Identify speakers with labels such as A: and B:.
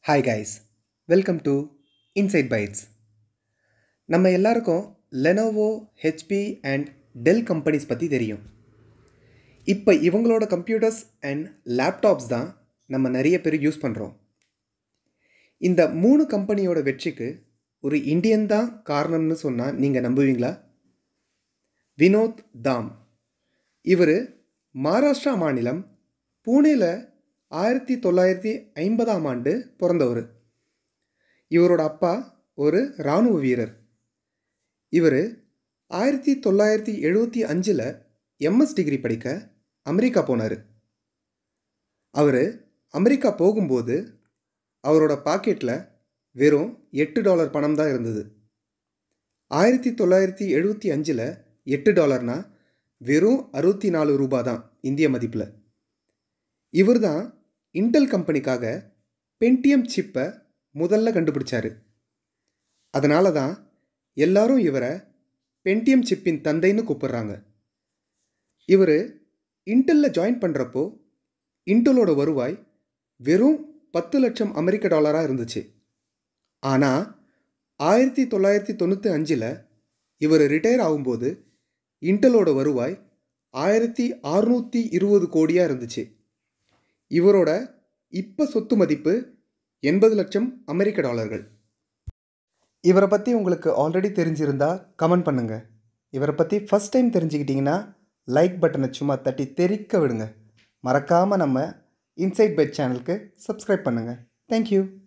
A: hi guys welcome to Insight Bytes நம்ம எல்லாருக்கும் Lenovo HP and Dell companies பற்றி தெரியும் இப்போ இவங்களோட கம்ப்யூட்டர்ஸ் அண்ட் லேப்டாப்ஸ் தான் நம்ம நிறைய பேர் யூஸ் பண்ணுறோம் இந்த மூணு கம்பெனியோட வெற்றிக்கு ஒரு இந்தியன் தான் காரணம்னு சொன்னால் நீங்கள் நம்புவீங்களா வினோத் தாம் இவர் மகாராஷ்டிரா மாநிலம் பூனேல ஆயிரத்தி தொள்ளாயிரத்தி ஐம்பதாம் ஆண்டு பிறந்தவர் இவரோட அப்பா ஒரு இராணுவ வீரர் இவர் ஆயிரத்தி தொள்ளாயிரத்தி எழுபத்தி அஞ்சில் எம்எஸ் டிகிரி படிக்க அமெரிக்கா போனார் அவர் அமெரிக்கா போகும்போது அவரோட பாக்கெட்டில் வெறும் எட்டு டாலர் பணம் தான் இருந்தது ஆயிரத்தி தொள்ளாயிரத்தி எழுபத்தி அஞ்சில் எட்டு டாலர்னா வெறும் அறுபத்தி நாலு ரூபா தான் இந்திய மதிப்பில் இவர் தான் இன்டெல் கம்பெனிக்காக பென்டிஎம் சிப்பை முதல்ல கண்டுபிடிச்சாரு அதனால தான் எல்லாரும் இவரை பென்டிஎம் சிப்பின் தந்தைன்னு கூப்பிடுறாங்க இவர் இன்டெல்லில் ஜாயின் பண்ணுறப்போ இன்டெலோட வருவாய் வெறும் பத்து லட்சம் அமெரிக்க டாலராக இருந்துச்சு ஆனால் ஆயிரத்தி தொள்ளாயிரத்தி தொண்ணூற்றி அஞ்சில் இவர் ரிட்டையர் ஆகும்போது இன்டெலோட வருவாய் ஆயிரத்தி அறுநூற்றி இருபது கோடியாக இருந்துச்சு இவரோட இப்போ சொத்து மதிப்பு எண்பது லட்சம் அமெரிக்க டாலர்கள் இவரை பற்றி உங்களுக்கு ஆல்ரெடி தெரிஞ்சிருந்தா கமெண்ட் பண்ணுங்கள் இவரை பற்றி ஃபஸ்ட் டைம் தெரிஞ்சுக்கிட்டிங்கன்னா லைக் பட்டனை சும்மா தட்டி தெறிக்க விடுங்க மறக்காமல் நம்ம இன்சைட் பெட் சேனலுக்கு சப்ஸ்கிரைப் பண்ணுங்கள் தேங்க்யூ